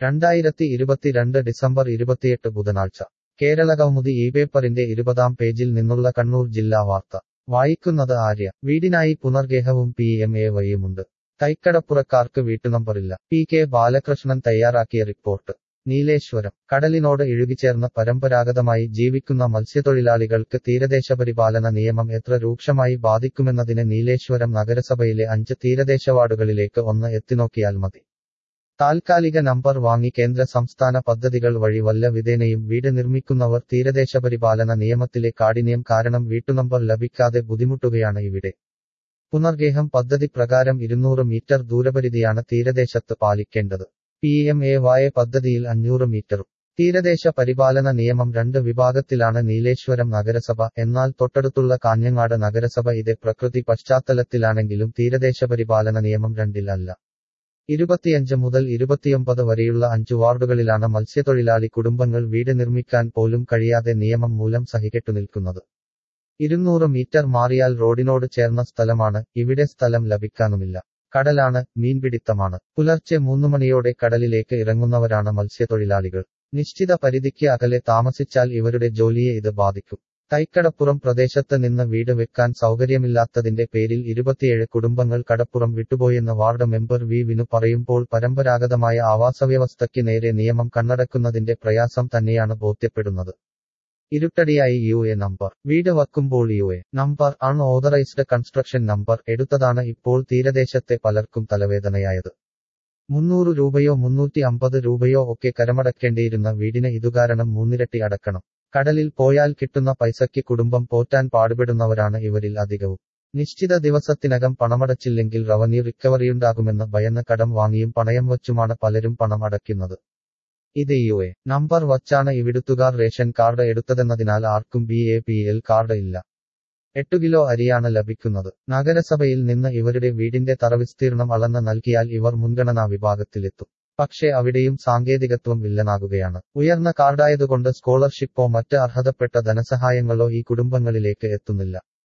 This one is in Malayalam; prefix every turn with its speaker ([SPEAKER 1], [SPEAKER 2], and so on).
[SPEAKER 1] രണ്ടായിരത്തി ഇരുപത്തിരണ്ട് ഡിസംബർ ഇരുപത്തിയെട്ട് ബുധനാഴ്ച കേരളകൗമുദി ഈ പേപ്പറിന്റെ ഇരുപതാം പേജിൽ നിന്നുള്ള കണ്ണൂർ ജില്ലാ വാർത്ത വായിക്കുന്നത് ആര്യ വീടിനായി പുനർഗേഹവും പി എം എ വൈയുമുണ്ട് കൈക്കടപ്പുറക്കാർക്ക് വീട്ടുനമ്പറില്ല പി കെ ബാലകൃഷ്ണൻ തയ്യാറാക്കിയ റിപ്പോർട്ട് നീലേശ്വരം കടലിനോട് ഇഴുകിച്ചേർന്ന് പരമ്പരാഗതമായി ജീവിക്കുന്ന മത്സ്യത്തൊഴിലാളികൾക്ക് തീരദേശ പരിപാലന നിയമം എത്ര രൂക്ഷമായി ബാധിക്കുമെന്നതിന് നീലേശ്വരം നഗരസഭയിലെ അഞ്ച് തീരദേശ വാർഡുകളിലേക്ക് ഒന്ന് എത്തിനോക്കിയാൽ മതി താൽക്കാലിക നമ്പർ വാങ്ങി കേന്ദ്ര സംസ്ഥാന പദ്ധതികൾ വഴി വല്ല വിധേനയും വീട് നിർമ്മിക്കുന്നവർ തീരദേശ പരിപാലന നിയമത്തിലെ കാഠിന്യം കാരണം വീട്ടുനമ്പർ ലഭിക്കാതെ ബുദ്ധിമുട്ടുകയാണ് ഇവിടെ പുനർഗേഹം പദ്ധതി പ്രകാരം ഇരുന്നൂറ് മീറ്റർ ദൂരപരിധിയാണ് തീരദേശത്ത് പാലിക്കേണ്ടത് പി എം എ വായ പദ്ധതിയിൽ അഞ്ഞൂറ് മീറ്ററും തീരദേശ പരിപാലന നിയമം രണ്ട് വിഭാഗത്തിലാണ് നീലേശ്വരം നഗരസഭ എന്നാൽ തൊട്ടടുത്തുള്ള കാഞ്ഞങ്ങാട് നഗരസഭ ഇതേ പ്രകൃതി പശ്ചാത്തലത്തിലാണെങ്കിലും തീരദേശ പരിപാലന നിയമം രണ്ടിലല്ല ഇരുപത്തിയഞ്ച് മുതൽ ഇരുപത്തിയൊമ്പത് വരെയുള്ള അഞ്ചു വാർഡുകളിലാണ് മത്സ്യത്തൊഴിലാളി കുടുംബങ്ങൾ വീട് നിർമ്മിക്കാൻ പോലും കഴിയാതെ നിയമം മൂലം സഹികെട്ടു നിൽക്കുന്നത് ഇരുന്നൂറ് മീറ്റർ മാറിയാൽ റോഡിനോട് ചേർന്ന സ്ഥലമാണ് ഇവിടെ സ്ഥലം ലഭിക്കാനുമില്ല കടലാണ് മീൻപിടിത്തമാണ് പുലർച്ചെ മൂന്നു മണിയോടെ കടലിലേക്ക് ഇറങ്ങുന്നവരാണ് മത്സ്യത്തൊഴിലാളികൾ നിശ്ചിത പരിധിക്ക് അകലെ താമസിച്ചാൽ ഇവരുടെ ജോലിയെ ഇത് ബാധിക്കും തൈക്കടപ്പുറം പ്രദേശത്ത് നിന്ന് വീട് വെക്കാൻ സൗകര്യമില്ലാത്തതിന്റെ പേരിൽ ഇരുപത്തിയേഴ് കുടുംബങ്ങൾ കടപ്പുറം വിട്ടുപോയെന്ന് വാർഡ് മെമ്പർ വി വിനു പറയുമ്പോൾ പരമ്പരാഗതമായ ആവാസവ്യവസ്ഥയ്ക്ക് നേരെ നിയമം കണ്ണടക്കുന്നതിന്റെ പ്രയാസം തന്നെയാണ് ബോധ്യപ്പെടുന്നത് ഇരുട്ടടിയായി യു എ നമ്പർ വീട് വയ്ക്കുമ്പോൾ U A number unauthorised construction number എടുത്തതാണ് ഇപ്പോൾ തീരദേശത്തെ പലർക്കും തലവേദനയായത് മുന്നൂറ് രൂപയോ മുന്നൂറ്റി അമ്പത് രൂപയോ ഒക്കെ കരമടക്കേണ്ടിയിരുന്ന വീടിന് ഇതുകാരണം മൂന്നിരട്ടി അടക്കണം കടലിൽ പോയാൽ കിട്ടുന്ന പൈസയ്ക്ക് കുടുംബം പോറ്റാൻ പാടുപെടുന്നവരാണ് ഇവരിൽ അധികവും നിശ്ചിത ദിവസത്തിനകം പണമടച്ചില്ലെങ്കിൽ റവന്യൂ റിക്കവറിയുണ്ടാകുമെന്ന് ഭയന്ന് കടം വാങ്ങിയും പണയം വച്ചുമാണ് പലരും പണം അടയ്ക്കുന്നത് ഇത് യു എ നമ്പർ വച്ചാണ് ഇവിടുത്തുകാർ റേഷൻ കാർഡ് എടുത്തതെന്നതിനാൽ ആർക്കും B A P L card ഇല്ല എട്ടു കിലോ അരിയാണ് ലഭിക്കുന്നത് നഗരസഭയിൽ നിന്ന് ഇവരുടെ വീടിന്റെ തറവിസ്തീർണം അളന്ന് നൽകിയാൽ ഇവർ മുൻഗണനാ വിഭാഗത്തിലെത്തും പക്ഷേ അവിടെയും സാങ്കേതികത്വം വില്ലനാകുകയാണ് ഉയർന്ന കാർഡായതുകൊണ്ട് സ്കോളർഷിപ്പോ മറ്റ് അർഹതപ്പെട്ട ധനസഹായങ്ങളോ ഈ കുടുംബങ്ങളിലേക്ക് എത്തുന്നില്ല